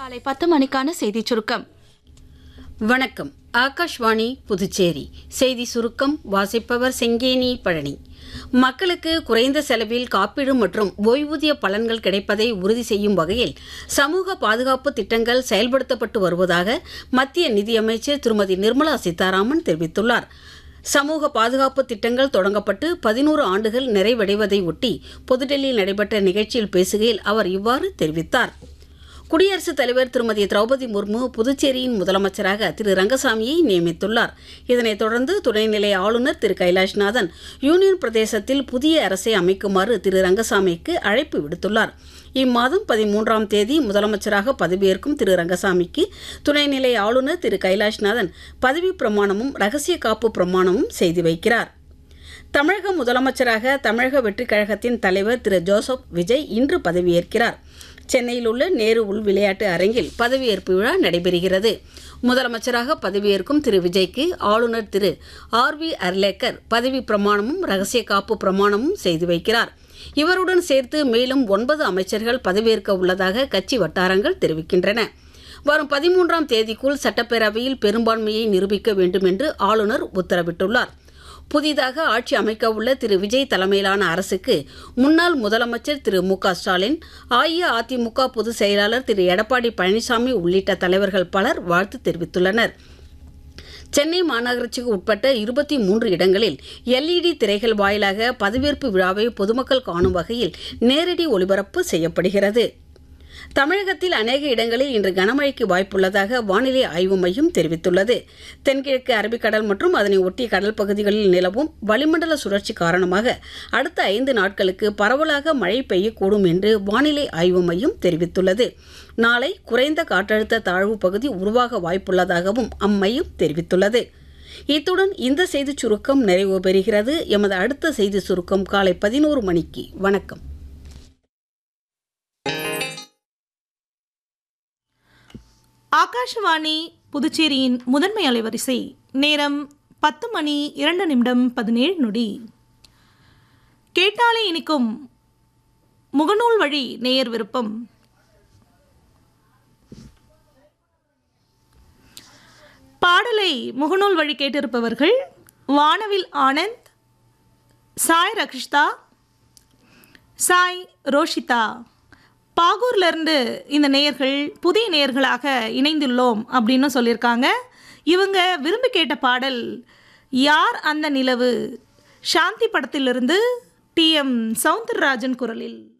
காலை பத்து மணிக்கான செய்திச் சுருக்கம் வணக்கம் ஆகாஷ்வாணி புதுச்சேரி செய்தி சுருக்கம் வாசிப்பவர் செங்கேனி பழனி மக்களுக்கு குறைந்த செலவில் காப்பீடு மற்றும் ஓய்வூதிய பலன்கள் கிடைப்பதை உறுதி செய்யும் வகையில் சமூக பாதுகாப்பு திட்டங்கள் செயல்படுத்தப்பட்டு வருவதாக மத்திய நிதியமைச்சர் திருமதி நிர்மலா சீதாராமன் தெரிவித்துள்ளார் சமூக பாதுகாப்பு திட்டங்கள் தொடங்கப்பட்டு பதினோரு ஆண்டுகள் நிறைவடைவதை ஒட்டி புதுடெல்லியில் நடைபெற்ற நிகழ்ச்சியில் பேசுகையில் அவர் இவ்வாறு தெரிவித்தார் குடியரசுத் தலைவர் திருமதி திரௌபதி முர்மு புதுச்சேரியின் முதலமைச்சராக திரு ரங்கசாமியை நியமித்துள்ளார் இதனைத் தொடர்ந்து துணைநிலை ஆளுநர் திரு கைலாஷ்நாதன் யூனியன் பிரதேசத்தில் புதிய அரசை அமைக்குமாறு திரு ரங்கசாமிக்கு அழைப்பு விடுத்துள்ளார் இம்மாதம் பதிமூன்றாம் தேதி முதலமைச்சராக பதவியேற்கும் திரு ரங்கசாமிக்கு துணைநிலை ஆளுநர் திரு கைலாஷ்நாதன் பதவி பிரமாணமும் ரகசிய காப்பு பிரமாணமும் செய்து வைக்கிறார் தமிழக முதலமைச்சராக தமிழக வெற்றிக் கழகத்தின் தலைவர் திரு ஜோசப் விஜய் இன்று பதவியேற்கிறார் சென்னையில் உள்ள நேரு உள் விளையாட்டு அரங்கில் பதவியேற்பு விழா நடைபெறுகிறது முதலமைச்சராக பதவியேற்கும் திரு விஜய்க்கு ஆளுநர் திரு ஆர் வி அர்லேக்கர் பதவி பிரமாணமும் ரகசிய காப்பு பிரமாணமும் செய்து வைக்கிறார் இவருடன் சேர்த்து மேலும் ஒன்பது அமைச்சர்கள் பதவியேற்க உள்ளதாக கட்சி வட்டாரங்கள் தெரிவிக்கின்றன வரும் பதிமூன்றாம் தேதிக்குள் சட்டப்பேரவையில் பெரும்பான்மையை நிரூபிக்க வேண்டும் என்று ஆளுநர் உத்தரவிட்டுள்ளார் புதிதாக ஆட்சி அமைக்க உள்ள திரு விஜய் தலைமையிலான அரசுக்கு முன்னாள் முதலமைச்சர் திரு மு க ஸ்டாலின் அஇஅதிமுக பொதுச் செயலாளர் திரு எடப்பாடி பழனிசாமி உள்ளிட்ட தலைவர்கள் பலர் வாழ்த்து தெரிவித்துள்ளனர் சென்னை மாநகராட்சிக்கு உட்பட்ட இருபத்தி மூன்று இடங்களில் எல்இடி திரைகள் வாயிலாக பதவியேற்பு விழாவை பொதுமக்கள் காணும் வகையில் நேரடி ஒளிபரப்பு செய்யப்படுகிறது தமிழகத்தில் அநேக இடங்களில் இன்று கனமழைக்கு வாய்ப்புள்ளதாக வானிலை ஆய்வு மையம் தெரிவித்துள்ளது தென்கிழக்கு அரபிக்கடல் மற்றும் அதனை ஒட்டிய கடல் பகுதிகளில் நிலவும் வளிமண்டல சுழற்சி காரணமாக அடுத்த ஐந்து நாட்களுக்கு பரவலாக மழை பெய்யக்கூடும் என்று வானிலை ஆய்வு மையம் தெரிவித்துள்ளது நாளை குறைந்த காற்றழுத்த தாழ்வு பகுதி உருவாக வாய்ப்புள்ளதாகவும் அம்மையம் தெரிவித்துள்ளது இத்துடன் இந்த செய்திச் சுருக்கம் நிறைவு பெறுகிறது எமது அடுத்த செய்தி சுருக்கம் காலை பதினோரு மணிக்கு வணக்கம் ஆகாஷவாணி புதுச்சேரியின் முதன்மை அலைவரிசை நேரம் பத்து மணி இரண்டு நிமிடம் பதினேழு நொடி கேட்டாலே இனிக்கும் முகநூல் வழி நேயர் விருப்பம் பாடலை முகநூல் வழி கேட்டிருப்பவர்கள் வானவில் ஆனந்த் சாய் ரக்ஷிதா சாய் ரோஷிதா பாகூர்லேருந்து இந்த நேயர்கள் புதிய நேயர்களாக இணைந்துள்ளோம் அப்படின்னு சொல்லியிருக்காங்க இவங்க விரும்பி கேட்ட பாடல் யார் அந்த நிலவு சாந்தி படத்திலிருந்து டி எம் சவுந்தரராஜன் குரலில்